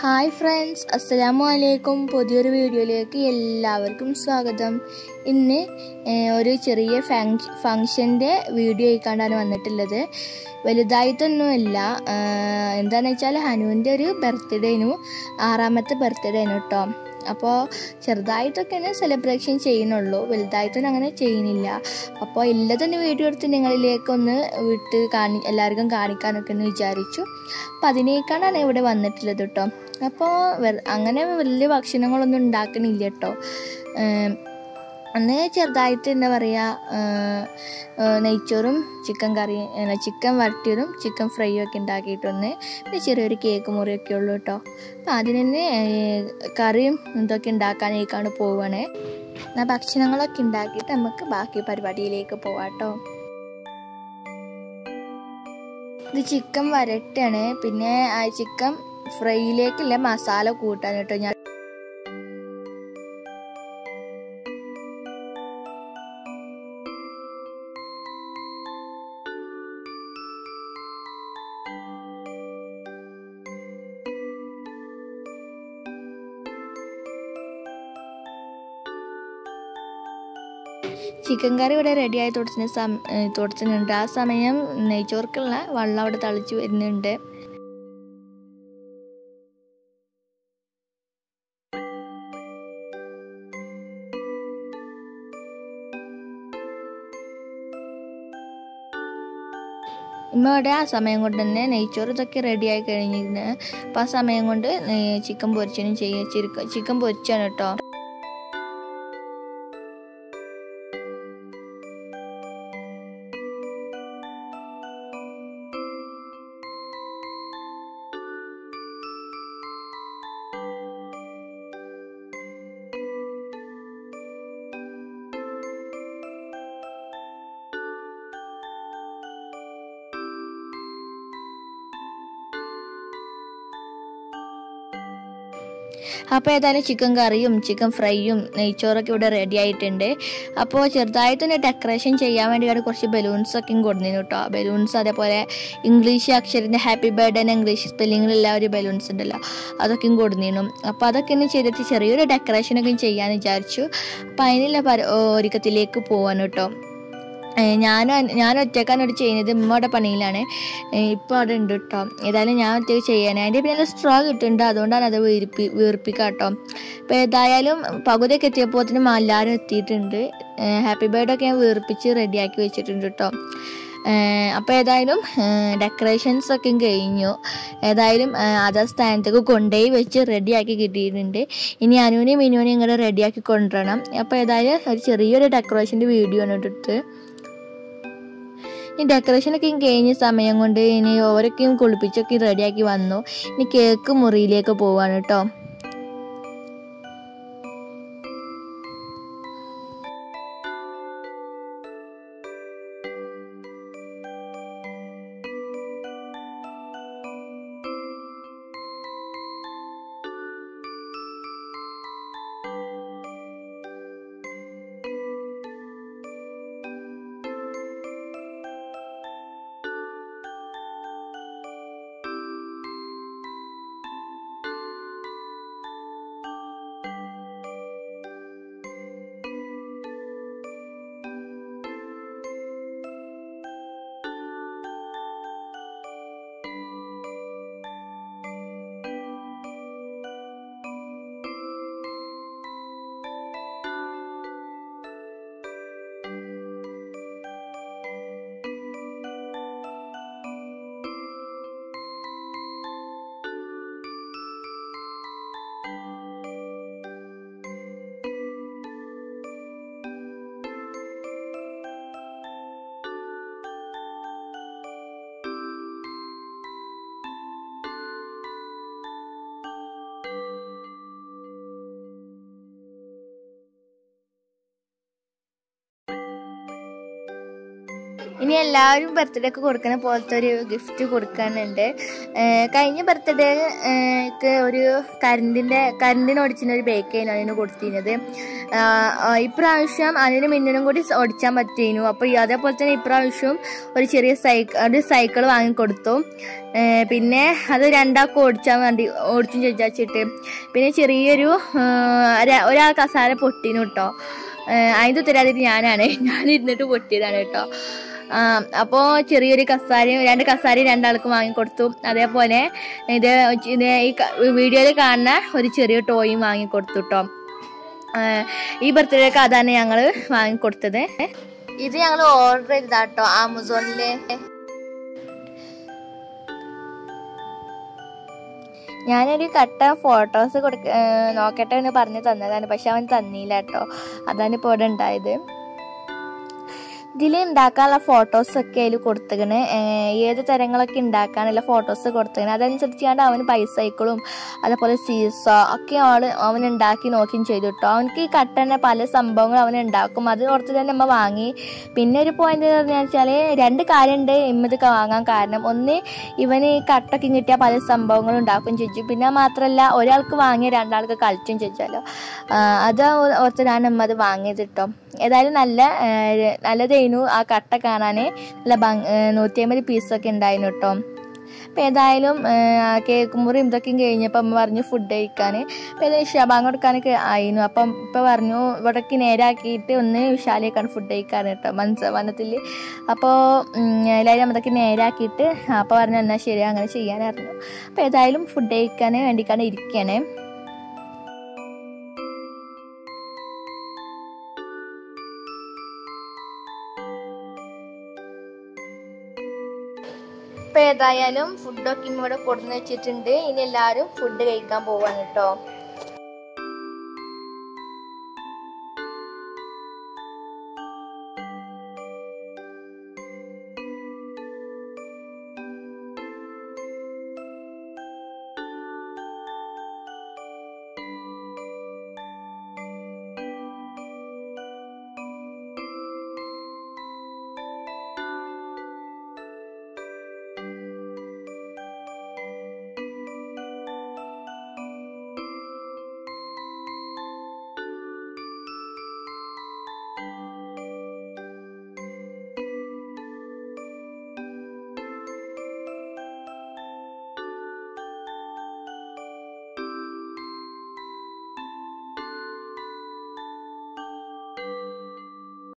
hi friends അസ്സലാമു അലൈക്കും പുതിയൊരു വീഡിയോയിലേക്ക് എല്ലാവർക്കും സ്വാഗതം ഇന്ന് ഏഹ്, ഒരു ചെറിയ ഫങ് ഫങ്ഷൻ്റെ വീഡിയോ ആയിക്കാണ്ടാണ് വന്നിട്ടുള്ളത് വലുതായിട്ടൊന്നുമില്ല ഏഹ്, എന്താണെന്ന് വെച്ചാൽ ഹനുവിൻ്റെ ഒരു ബർത്ത്ഡേനു ആറാമത്തെ ബർത്ത്ഡേനു കേട്ടോ അപ്പോൾ ചെറുതായിട്ടൊക്കെയാണ് സെലിബ്രേഷൻ ചെയ്യുന്നുള്ളൂ വലുതായിട്ടൊന്നും അങ്ങനെ ചെയ്യുന്നില്ല അപ്പോൾ ഇല്ലതൊന്ന് വീഡിയോ എടുത്ത് നിങ്ങളിലേക്കൊന്ന് വിട്ട് കാണി എല്ലാവർക്കും കാണിക്കാനൊക്കെ ഒന്ന് വിചാരിച്ചു അപ്പോൾ അതിനേക്കാളാണ് ഇവിടെ വന്നിട്ടുള്ളത് കേട്ടോ അപ്പോൾ അങ്ങനെ വലിയ ഭക്ഷണങ്ങളൊന്നും ഉണ്ടാക്കണില്ല കേട്ടോ അന്ന് ചെറുതായിട്ട് എന്താ പറയുക നെയ്ച്ചോറും ചിക്കൻ കറി ചിക്കൻ വരട്ടിയതും ചിക്കൻ ഫ്രൈയും ഒക്കെ ഉണ്ടാക്കിയിട്ടൊന്ന് പിന്നെ ചെറിയൊരു കേക്ക് മുറിയൊക്കെ ഉള്ളൂ കേട്ടോ അപ്പം അതിന് തന്നെ ഏഹ്, കറിയും ഇതൊക്കെ ഉണ്ടാക്കാനേക്കാണ് പോവുകയാണേ എന്നാൽ ഭക്ഷണങ്ങളൊക്കെ ഉണ്ടാക്കിയിട്ട് നമുക്ക് ബാക്കി പരിപാടിയിലേക്ക് പോവാം കേട്ടോ ഇത് ചിക്കൻ വരട്ടാണ് പിന്നെ ആ ചിക്കൻ ഫ്രൈയിലേക്കുള്ള മസാല കൂട്ടാൻ കേട്ടോ ഞാൻ ചിക്കൻ കറി ഇവിടെ റെഡിയായി തുടച്ചിന് സം തുടച്ചിട്ടുണ്ട് ആ സമയം നെയ്ച്ചോർക്കുള്ള വെള്ളം അവിടെ തളിച്ച് വരുന്നുണ്ട് ഇമ്മ ഇവിടെ ആ സമയം കൊണ്ട് തന്നെ നെയ്ച്ചോറ് ഇതൊക്കെ റെഡിയായി കഴിഞ്ഞിരുന്നു അപ്പം ആ സമയം കൊണ്ട് ചിക്കൻ പൊരിച്ചതിനും ചെയ്യുക ചിക്കൻ പൊരിച്ചാണ് കേട്ടോ അപ്പോൾ ഏതായാലും ചിക്കൻ കറിയും ചിക്കൻ ഫ്രൈയും നെയ്ച്ചോറൊക്കെ ഇവിടെ റെഡി ആയിട്ടുണ്ട് അപ്പോൾ ചെറുതായിട്ടൊന്ന് ഡെക്കറേഷൻ ചെയ്യാൻ വേണ്ടിയാണ് കുറച്ച് ബലൂൺസ് ഒക്കെ കൊടുന്നിരുന്നു കേട്ടോ ബലൂൺസ് അതേപോലെ ഇംഗ്ലീഷ് അക്ഷരത്തിൻ്റെ ഹാപ്പി ബർത്ത്ഡേ ഇംഗ്ലീഷ് സ്പെല്ലിങ്ങിലുള്ള ഒരു ബലൂൺസ് ഉണ്ടല്ലോ അതൊക്കെയും കൊടുന്നിരുന്നു അപ്പോൾ അതൊക്കെ ഒന്ന് ചെയ്തിട്ട് ചെറിയൊരു ഡെക്കറേഷനൊക്കെ ചെയ്യാൻ വിചാരിച്ചു അപ്പോൾ അതിനുള്ള പര ഒരുക്കത്തിലേക്ക് പോവാൻ കേട്ടോ ഞാൻ ഞാൻ ഒറ്റക്കാണ് ഇവിടെ ചെയ്യുന്നത് ഉമ്മയുടെ പണിയിലാണ് ഇപ്പോൾ അവിടെ ഉണ്ട് കേട്ടോ ഏതായാലും ഞാൻ ഒറ്റയ്ക്ക് ചെയ്യാൻ അതിൻ്റെ പിന്നെ സ്ട്രോ കിട്ടുന്നുണ്ട് അതുകൊണ്ടാണ് അത് വീർപ്പി വീർപ്പിക്കുക കേട്ടോ അപ്പോൾ ഏതായാലും പകുതിയൊക്കെ എത്തിയപ്പോഴത്തേനും എല്ലാവരും എത്തിയിട്ടുണ്ട് ഹാപ്പി ബർത്ത്ഡേ ഒക്കെ ഞാൻ വീർപ്പിച്ച് റെഡിയാക്കി വെച്ചിട്ടുണ്ട് കേട്ടോ അപ്പോൾ ഏതായാലും ഡെക്കറേഷൻസ് ഒക്കെ കഴിഞ്ഞു ഏതായാലും അതർ സ്ഥാനത്തേക്ക് കൊണ്ടുപോയി വെച്ച് റെഡിയാക്കി കിട്ടിയിട്ടുണ്ട് ഇനി അനുവിനെയും മിനുവിനെയും ഇങ്ങോട്ട് റെഡിയാക്കി കൊണ്ടുവരണം അപ്പോൾ ഏതായാലും ഒരു ചെറിയൊരു ഡെക്കറേഷൻ്റെ വീഡിയോ ആണ് എടുത്ത് ഈ ഡെക്കറേഷനൊക്കെ കഴിഞ്ഞ സമയം കൊണ്ട് ഇനി ഓരൊക്കെയും കുളിപ്പിച്ചൊക്കെ റെഡിയാക്കി വന്നു ഇനി കേക്ക് മുറിയിലേക്ക് പോവാണ് കേട്ടോ ഇനി എല്ലാവരും ബർത്ത്ഡേ ഒക്കെ കൊടുക്കുന്ന പോലത്തെ ഒരു ഗിഫ്റ്റ് കൊടുക്കാനുണ്ട് ഏഹ് കഴിഞ്ഞ ബർത്ത്ഡേക്ക് ഒരു കരണ്ടിൻ്റെ കരണ്ടിന് ഓടിച്ചിന് ഒരു ബേക്കായിരുന്നു അതിന് കൊടുത്തിരുന്നത് ആഹ് ആഹ് ഇപ്രാവശ്യം അതിന് മിന്നിനും കൂടി ഓടിച്ചാൻ പറ്റിയിരുന്നു അപ്പോൾ ഈ അതേപോലെ തന്നെ ഇപ്രാവശ്യം ഒരു ചെറിയ സൈക്കിൾ ഒരു സൈക്കിൾ വാങ്ങിക്കൊടുത്തു ഏഹ് പിന്നെ അത് രണ്ടാൾക്ക് ഓടിച്ചാൻ വേണ്ടി ഓടിച്ചും ചോദിച്ചിട്ട് പിന്നെ ചെറിയൊരു ആഹ് ഒരാ- ഒരാൾ കസാര പൊട്ടിനു കേട്ടോ അതിൻ്റെ ഉത്തരവാദിത്വം ഞാനാണ് ഞാൻ ഇരുന്നിട്ട് പൊട്ടിയതാണ് കേട്ടോ അപ്പോൾ ചെറിയൊരു കസാരയും രണ്ട് കസാരയും രണ്ടാൾക്കും വാങ്ങിക്കൊടുത്തു അതേപോലെ ഇത് ഇത് ഈ വീഡിയോയിൽ കാണുന്ന ഒരു ചെറിയ ടോയും വാങ്ങിക്കൊടുത്തു കേട്ടോ ഈ ബർത്ത്ഡേക്ക് അതാണ് ഞങ്ങൾ വാങ്ങിക്കൊടുത്തത് ഇത് ഞങ്ങൾ ഓർഡർ ചെയ്തതാട്ടോ ആമസോണില് ഞാനൊരു കട്ട ഫോട്ടോസ് കൊടുക്ക ഏർ നോക്കട്ടെ എന്ന് പറഞ്ഞ് തന്നതാണ് പക്ഷെ അവൻ തന്നില്ല കേട്ടോ അതാണ് ഇപ്പോൾ ഇവിടെ ഉണ്ടായത് ഇതിൽ ഉണ്ടാക്കാനുള്ള ഫോട്ടോസൊക്കെ അതിൽ കൊടുത്തേക്കണ് ഏത് തരങ്ങളൊക്കെ ഉണ്ടാക്കാനുള്ള ഫോട്ടോസ് കൊടുത്തേക്കണ് അതനുസരിച്ചാണ് അവന് ബൈസൈക്കിളും അതേപോലെ സീസോ ഒക്കെ ആള് അവൻ ഉണ്ടാക്കി നോക്കിയും ചെയ്തു കേട്ടോ അവനക്ക് ഈ കട്ടന്നെ പല സംഭവങ്ങളും അവൻ ഉണ്ടാക്കും അത് ഓർത്ത് തന്നെ നമ്മ വാങ്ങി പിന്നെ ഒരു പോയിന്റ് എന്ന് വെച്ചാൽ രണ്ട് കാര്യമുണ്ട് ഇമ്മതൊക്കെ വാങ്ങാൻ കാരണം ഒന്ന് ഇവന് ഈ കട്ടൊക്കെ കിട്ടിയ പല സംഭവങ്ങളും ഉണ്ടാക്കും ചോദിച്ചു പിന്നെ മാത്രമല്ല ഒരാൾക്ക് വാങ്ങിയ രണ്ടാൾക്ക് കളിച്ചും ചോദിച്ചാലോ അത് ഓർത്തിട്ടാണ് നമ്മ അത് വാങ്ങിയത് കേട്ടോ ഏതായാലും നല്ല ഏഹ്, നല്ലതായിരുന്നു ആ കട്ട കാണാൻ നല്ല ഭംഗി നൂറ്റി അമ്പത് പീസൊക്കെ ഉണ്ടായിരുന്നു കേട്ടോ അപ്പം ഏതായാലും ഏഹ്, കേക്ക് മുറിയും ഇതൊക്കെയും കഴിഞ്ഞപ്പോൾ അമ്മ പറഞ്ഞു ഫുഡ് കഴിക്കാൻ അപ്പോൾ ഏതായാലും ഷബാങ് കൊടുക്കാനൊക്കെ ആയിരുന്നു അപ്പം ഇപ്പം പറഞ്ഞു ഇവിടേക്ക് നേരാക്കിയിട്ട് ഒന്ന് വിശാലേക്കാണ് ഫുഡ് കഴിക്കാൻ കേട്ടോ മനസ്സ വനത്തിൽ അപ്പോൾ എല്ലാവരും അതൊക്കെ നേരാക്കിയിട്ട് അപ്പോൾ പറഞ്ഞു എന്നാൽ ശരി അങ്ങനെ ചെയ്യാനായിരുന്നു അപ്പോൾ ഏതായാലും ഫുഡ് കഴിക്കാൻ വേണ്ടിക്കാണ് ഇരിക്കുകയാണ് ഇപ്പൊ ഏതായാലും ഫുഡൊക്കെ ഇവിടെ കൊടുന്ന് വെച്ചിട്ടുണ്ട് ഇനി എല്ലാവരും ഫുഡ് കഴിക്കാൻ പോവാണ് കേട്ടോ